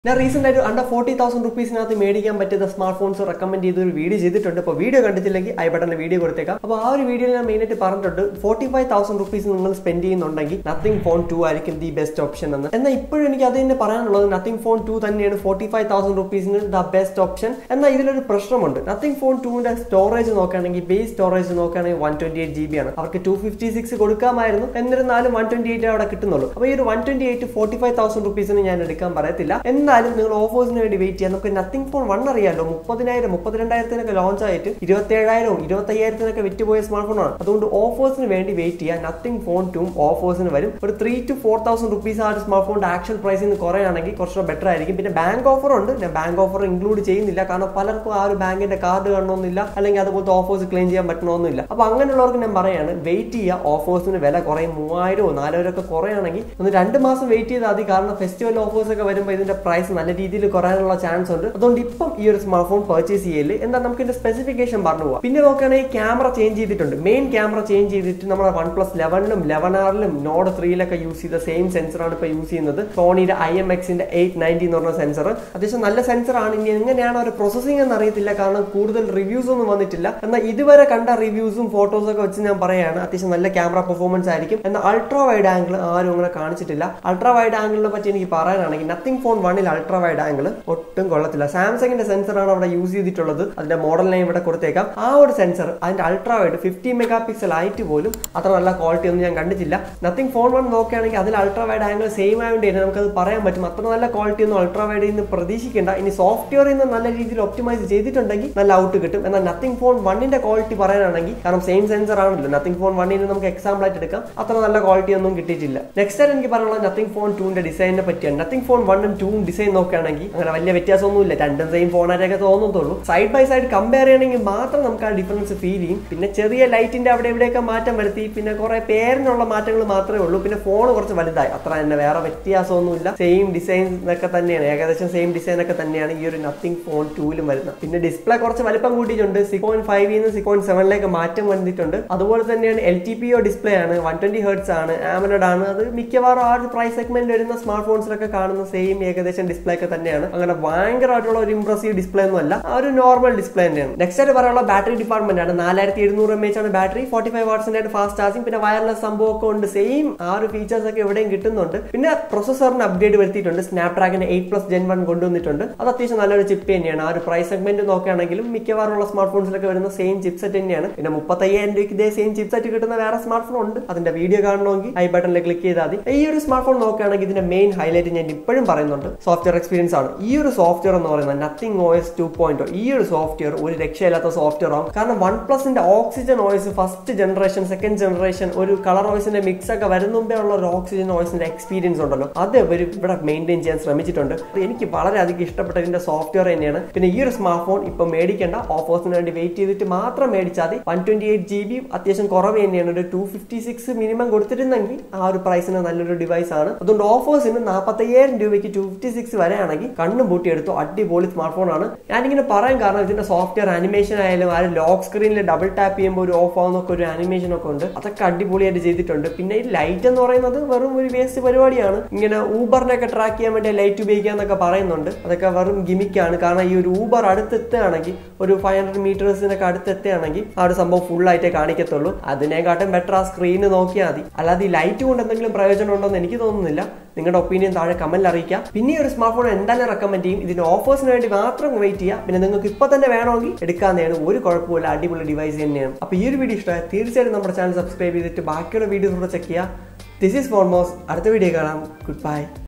ഞാൻ റീസെന്റ് ആയിട്ട് under forty thousand റുപ്പീസിനകത്ത് മേടിക്കാൻ പറ്റുന്ന സ്മാർട്ട് ഫോൺസ് റെക്കമെൻഡ് ചെയ്ത് ഒരു വീഡിയോ ചെയ്തിട്ടുണ്ട് അപ്പോൾ വീഡിയോ കണ്ടിട്ടില്ലെങ്കിൽ ഐ ബട്ടണിൽ വീഡിയോ കൊടുത്തേക്കാം അപ്പോൾ ആ ഒരു വീഡിയോയിൽ ഞാൻ മെയിനായിട്ട് പറഞ്ഞിട്ടുണ്ട് ഫോർട്ടി ഫൈവ് തൗസൻഡ് റുപ്പീസ് നിങ്ങൾ സ്പെൻഡ് ചെയ്യുന്നുണ്ടെങ്കിൽ നത്തിങ് ഫോൺ ടു ആയിരിക്കും ദി ബെസ്റ്റ് ഓപ്ഷൻ എന്ന് എന്നാൽ ഇപ്പോഴും എനിക്ക് അത് തന്നെ പറയാനുള്ളത് നത്തിങ് ഫോൺ ടു തന്നെയാണ് ഫോർട്ടി ഫൈവ് തൗസൻഡ് റുപ്പീസിന് ദ ബെസ്റ്റ് ഓപ്ഷൻ എന്നാൽ ഇതിലൊരു പ്രശ്നമുണ്ട് നത്തിങ് ഫോൺ ടുവിന്റെ സ്റ്റോറേജ് നോക്കുകയാണെങ്കിൽ ബേസ് സ്റ്റോറേജ് നോക്കുകയാണെങ്കിൽ one twenty eight G B ആണ് അവർക്ക് ടു ഫിഫ്റ്റി സിക്സ് കൊടുക്കാമായിരുന്നു എന്നിരുന്നാലും വൺ ട്വന്റി എയ്റ്റ് അവിടെ കിട്ടുന്നുള്ളൂ അപ്പോൾ ഈ ഒരു one twenty eight forty five thousand റുപ്പീസിന് ഞാൻ എടുക്കാൻ പറയത്തില്ല എന്നാലും നിങ്ങൾ ഓഫേഴ്സിന് വേണ്ടി വെയിറ്റ് ചെയ്യാം നമുക്ക് നത്തിങ് ഫോൺ വൺ അറിയാലോ മുപ്പതിനായിരം മുപ്പത്തിരണ്ടായിരത്തിനൊക്കെ ലോഞ്ച് ആയിട്ട് ഇരുപത്തേഴായിരവും ഇരുപത്തയ്യായിരത്തിനൊക്കെ വിറ്റുപോയ സ്മാർട്ട് ഫോണാണ് അതുകൊണ്ട് ഓഫേഴ്സിന് വേണ്ടി വെയിറ്റ് ചെയ്യാം നത്തിങ് ഫോൺ ടു ഓഫേഴ്സിന് വരും ഒരു three to four thousand rupees ആ ഒരു സ്മാർട്ട് ഫോണിന്റെ ആക്ച്വൽ പ്രൈസിൽ നിന്ന് കുറയാണെങ്കിൽ കുറച്ചുകൂടെ ബെറ്റർ ആയിരിക്കും പിന്നെ ബാങ്ക് ഓഫർ ഉണ്ട് ഞാൻ ബാങ്ക് ഓഫർ ഇൻക്ലൂഡ് ചെയ്യുന്നില്ല കാരണം പലർക്കും ആ ഒരു ബാങ്കിന്റെ കാർഡ് കാണണമെന്നില്ല അല്ലെങ്കിൽ അതുപോലത്തെ ഓഫേഴ്സ് ക്ലെയിം ചെയ്യാൻ പറ്റണമെന്നില്ല അപ്പൊ അങ്ങനെയുള്ളവർക്ക് ഞാൻ പറയാണ് വെയിറ്റ് ചെയ്യുക ഓഫേഴ്സിന് വില കുറയും മൂവായിരമോ നാലായിരം ഒക്കെ കുറയാണെങ്കിൽ ഒന്ന് രണ്ട് മാസം വെയിറ്റ് ചെയ്താൽ മതി കാരണം ഫെസ്റ്റിവൽ ഓഫേഴ്സ് ഒക്കെ വരുമ്പോൾ ഇതിന്റെ പ്രൈസ് നല്ല രീതിയിൽ കുറയാനുള്ള ചാൻസ് ഉണ്ട് അതുകൊണ്ട് ഇപ്പം ഈ ഒരു സ്മാർട്ട് ഫോൺ പർച്ചേസ് ചെയ്യല് എന്താ നമുക്ക് ഇതിന്റെ സ്പെസിഫിക്കേഷൻ പറഞ്ഞു പോവാം പിന്നെ നോക്കുകയാണെങ്കിൽ ക്യാമറ ചേഞ്ച് ചെയ്തിട്ടുണ്ട് മെയിൻ ക്യാമറ ചേഞ്ച് ചെയ്തിട്ട് നമ്മുടെ വൺ പ്ലസ് ലെവനിലും ലെവൻ ആറിലും നോഡ് ത്രീയിലൊക്കെ യൂസ് ചെയ്ത സെയിം സെൻസറാണ് ഇപ്പോൾ യൂസ് ചെയ്യുന്നത് സോണിയുടെ ഐ എം എക്സിന്റെ എയ്റ്റ് നയൻറ്റി എന്ന് പറഞ്ഞ സെൻസർ അത്യാവശ്യം നല്ല സെൻസറാണ് ഇനി എങ്ങനെയാണ് ഒരു പ്രോസസിംഗ് എന്ന് അറിയത്തില്ല കാരണം കൂടുതൽ റിവ്യൂസ് ഒന്നും വന്നിട്ടില്ല എന്നാൽ ഇതുവരെ കണ്ട റിവ്യൂസും ഫോട്ടോസും ഒക്കെ വെച്ച് ഞാൻ പറയാണ് അത്യാവശ്യം നല്ല ക്യാമറ പെർഫോമൻസ് ആയിരിക്കും എന്നാൽ അൾട്രാ വൈഡ് ആംഗിൾ ആരും അങ്ങനെ കാണിച്ചിട്ടില്ല അൾട്രാ വൈഡ് ആംഗിളിനെ പറ്റി എനിക്ക് പറയാനാണെങ്കിൽ നത്തിങ് ഫോൺ വണ്ണിൽ അൾട്രാ വൈഡ് ആംഗിൾ ഒട്ടും കൊള്ളത്തില്ല സാംസങ്ങിന്റെ സെൻസറാണ് അവിടെ യൂസ് ചെയ്തിട്ടുള്ളത് അതിന്റെ മോഡൽ നെയിം ഇവിടെ കൊടുത്തേക്കാം ആ ഒരു സെൻസർ അതിന്റെ ultra wide fifty megapixel ആയിട്ട് പോലും അത്ര നല്ല ക്വാളിറ്റി ഒന്നും ഞാൻ കണ്ടിട്ടില്ല നത്തിങ് ഫോൺ വൺ നോക്കുകയാണെങ്കിൽ അതിൽ അൾട്രാ വൈഡ് ആംഗിൾ സെയിം ആയതുകൊണ്ട് തന്നെ നമുക്കത് പറയാൻ പറ്റും അത്ര നല്ല ക്വാളിറ്റി ഒന്നും അൾട്രാ വൈഡിൽ നിന്ന് പ്രതീക്ഷിക്കേണ്ട ഇനി സോഫ്റ്റ്വെയറിൽ നിന്ന് നല്ല രീതിയിൽ ഒപ്റ്റിമൈസ് ചെയ്തിട്ടുണ്ടെങ്കിൽ നല്ല ഔട്ട് കിട്ടും എന്നാൽ നത്തിങ് ഫോൺ വണ്ണിന്റെ ക്വാളിറ്റി പറയാനാണെങ്കിൽ കാരണം സെയിം സെൻസർ ആണല്ലോ നത്തിങ് ഫോൺ വണ്ണിന് നമുക്ക് എക്സാമ്പിൾ ആയിട്ട് എടുക്കാം അത്ര നല്ല ക്വാളിറ്റി ഒന്നും കിട്ടിയിട്ടില്ല നെക്സ്റ്റ് ആയിട്ട് എനിക്ക് പറയാനുള്ളത് നത്തിങ് ഫോൺ ടൂന്റെ ഡിസൈനിനെ പറ്റിയാണ് നത്തിങ് ഫോൺ വണ്ണും ടൂവും ഡിസൈൻ നോക്കുകയാണെങ്കിൽ അങ്ങനെ വലിയ വ്യത്യാസമൊന്നുമില്ല രണ്ടും സെയിം ഫോണായിട്ടൊക്കെ തോന്നത്തുള്ളൂ സൈഡ് ബൈ സൈഡ് കമ്പയർ ചെയ്യണമെങ്കിൽ മാത്രം നമുക്ക് ആ ഡിഫറൻസ് ഫീൽ ചെയ്യും പിന്നെ ചെറിയ ലൈറ്റിന്റെ അവിടെ ഇവിടെയൊക്കെ മാറ്റം വരുത്തി പിന്നെ കുറെ പേരിനുള്ള മാറ്റങ്ങൾ മാത്രമേ ഉള്ളൂ പിന്നെ ഫോൺ കുറച്ച് വലുതായി അത്ര തന്നെ വേറെ വ്യത്യാസമൊന്നുമില്ല സെയിം ഡിസൈൻ ഒക്കെ തന്നെയാണ് ഏകദേശം സെയിം ഡിസൈൻ ഒക്കെ തന്നെയാണ് ഈ ഒരു നത്തിങ് ഫോൺ ടൂവിലും വരുന്നത് പിന്നെ ഡിസ്പ്ലേ കുറച്ച് വലിപ്പം കൂട്ടിയിട്ടുണ്ട് സിക്സ് പോയിന്റ് ഫൈവിൽ നിന്ന് സിക്സ് പോയിന്റ് സെവനിലേക്ക് മാറ്റം വന്നിട്ടുണ്ട് അതുപോലെ തന്നെയാണ് L T P O display ആണ് വൺ ട്വന്റി ഹെർട്സ് ആണ് ആമലഡ് ആണ് അത് മിക്കവാറും ആ ഒരു പ്രൈസ് സെഗ്മെന്റിൽ വരുന്ന സ്മാർട്ട് ഫോൺസിലൊക്കെ കാണുന്ന സെയിം ഏകദേശം ഡിസ്പ്ലേ ഒക്കെ തന്നെയാണ് അങ്ങനെ ഭയങ്കരമായിട്ടുള്ള ഒരു ഇംപ്രസീവ് ഡിസ്പ്ലേ ഒന്നും അല്ല ആ ഒരു നോർമൽ ഡിസ്പ്ലേ തന്നെയാണ് നെക്സ്റ്റ് ആയിട്ട് പറയാനുള്ള ബാറ്ററി ഡിപ്പാർട്ട്മെന്റ് ആണ് നാലായിരത്തി എഴുന്നൂറ് എം എച്ച് ആണ് ബാറ്ററി ഫോർട്ടി ഫൈവ് വാട്സിന്റെ ആയിട്ട് ഫാസ്റ്റ് ചാർജിങ് പിന്നെ വയർലെസ് സംഭവമൊക്കെ ഉണ്ട് സെയിം ആ ഒരു ഫീച്ചേഴ്സ് ഒക്കെ എവിടെയും കിട്ടുന്നുണ്ട് പിന്നെ പ്രൊസസറിന് അപ്ഡേറ്റ് വരുത്തിയിട്ടുണ്ട് Snapdragon eight plus gen one കൊണ്ടുവന്നിട്ടുണ്ട് അത് അത്യാവശ്യം നല്ലൊരു ചിപ്പ് തന്നെയാണ് ആ ഒരു പ്രൈസ് സെഗ്മെന്റ് നോക്കുകയാണെങ്കിലും മിക്കവാറും ഉള്ള സ്മാർട്ട് ഫോൺസിലൊക്കെ വരുന്ന സെയിം ചിപ്പ് സെറ്റ് തന്നെയാണ് പിന്നെ മുപ്പത്തയ്യായിരം രൂപയ്ക്ക് ഇതേ സെയിം ചിപ്പ് സെറ്റ് കിട്ടുന്ന വേറെ സ്മാർട്ട് ഫോൺ ഉണ്ട് അതിന്റെ വീഡിയോ കാണണമെങ്കിൽ ഐ ബട്ടണിൽ ക്ലിക്ക് ചെയ്താൽ മതി ഈ ഒരു സ്മാർട്ട് ഫോൺ നോക്കുകയാണെങ്കിൽ ഇതിന്റെ മെയിൻ ഹൈലൈറ്റ് ഞാൻ ഇപ്പോഴും പറയുന്നുണ്ട് സോഫ്റ്റ്വെയർ എക്സ്പീരിയൻസ് ആണ് ഈ ഒരു സോഫ്റ്റ്വെയർ എന്ന് പറയുന്നത് nothing O S two point ഈ ഒരു സോഫ്റ്റ്വെയർ ഒരു രക്ഷയില്ലാത്ത സോഫ്റ്റ്വെയർ ആവും കാരണം വൺ പ്ലസിന്റെ oxygen OS first generation second generation ഒരു കളർ ഓയിസിന്റെ മിക്സ് ഒക്കെ വരുന്ന മുമ്പേ ഉള്ള ഒരു ഓക്സിജൻ ഓയിസിന്റെ എക്സ്പീരിയൻസ് ഉണ്ടല്ലോ അത് ഇവർ ഇവിടെ മെയിൻറ്റെയിൻ ചെയ്യാൻ ശ്രമിച്ചിട്ടുണ്ട് എനിക്ക് വളരെയധികം ഇഷ്ടപ്പെട്ട ഇതിന്റെ സോഫ്റ്റ്വെയർ തന്നെയാണ് പിന്നെ ഈ ഒരു സ്മാർട്ട് ഫോൺ ഇപ്പൊ മേടിക്കേണ്ട ഓഫേഴ്സിന് വേണ്ടി വെയിറ്റ് ചെയ്തിട്ട് മാത്രം മേടിച്ചാൽ മതി one twenty eight G B അത്യാവശ്യം കുറവ് തന്നെയാണ് ഒരു ടു ഫിഫ്റ്റി സിക്സ് മിനിമം കൊടുത്തിരുന്നെങ്കിൽ ആ ഒരു പ്രൈസിന് നല്ലൊരു ഡിവൈസ് ആണ് അതുകൊണ്ട് ഓഫേഴ്സിന് നാൽപ്പത്തയ്യായിരം രൂപയ്ക്ക് ടു ഫിഫ്റ്റി സിക്സ് വരെയാണെങ്കിൽ കണ്ണും പൂട്ടി എടുത്തു അടിപൊളി സ്മാർട്ട് ഫോൺ ആണ് ഞാനിങ്ങനെ പറയാൻ കാരണം ഇതിന്റെ സോഫ്റ്റ്വെയർ ആനിമേഷൻ ആയാലും ആ ലോക്ക് സ്ക്രീനിൽ ഡബിൾ ടാപ്പ് ചെയ്യുമ്പോൾ ഒരു ഓഫ് ആവുന്നൊക്കെ ഒരു ആനിമേഷൻ ഒക്കെ ഉണ്ട് അതൊക്കെ അടിപൊളിയായിട്ട് ചെയ്തിട്ടുണ്ട് പിന്നെ ഈ ലൈറ്റ് എന്ന് പറയുന്നത് വെറും ഒരു വേസ്റ്റ് പരിപാടിയാണ് ഇങ്ങനെ ഊബറിനൊക്കെ ട്രാക്ക് ചെയ്യാൻ വേണ്ടി ലൈറ്റ് ഉപയോഗിക്കാന്നൊക്കെ പറയുന്നുണ്ട് അതൊക്കെ വെറും ഗിമിക്കാണ് കാരണം ഈ ഒരു ഊബർ അടുത്തെത്തുകയാണെങ്കിൽ ഒരു ഫൈവ് ഹൺഡ്രഡ് മീറ്റേഴ്സിനൊക്കെ അടുത്തെത്തുകയാണെങ്കിൽ ആ ഒരു സംഭവം ഫുൾ ആയിട്ടേ കാണിക്കത്തുള്ളൂ അതിനെക്കാട്ടും ബെറ്റർ ആ സ്ക്രീന് നോക്കിയാൽ മതി അല്ലാതെ ഈ ലൈറ്റ് കൊണ്ട് എന്തെങ്കിലും പ്രയോജനം ഉണ്ടോ എന്ന് എനിക്ക് തോന്നുന്നില്ല നിങ്ങളുടെ ഒപ്പീനിയൻ താഴെ കമന്റിൽ അറിയിക്കാം പിന്നെ ഈ ഒരു സ്മാർട്ട് ഫോൺ എന്തായാലും റെക്കമെൻഡ് ചെയ്യും ഇതിന്റെ ഓഫേഴ്സിന് വേണ്ടി മാത്രം വെയിറ്റ് ചെയ്യുക പിന്നെ നിങ്ങൾക്ക് ഇപ്പൊ തന്നെ വേണമെങ്കിൽ എടുക്കാവുന്നതാണ് ഒരു കുഴപ്പമില്ല അടിപൊളി ഡിവൈസ് തന്നെയാണ് അപ്പോൾ ഈ ഒരു വീഡിയോ ഇഷ്ടമായ തീർച്ചയായിട്ടും നമ്മുടെ ചാനൽ സബ്സ്ക്രൈബ് ചെയ്തിട്ട് ബാക്കിയുള്ള വീഡിയോസ് കൂടെ ചെക്ക് ചെയ്യുക ദിസ് ഈസ് ഫോർമോസ് അടുത്ത വീഡിയോ കാണാം ഗുഡ് ബൈ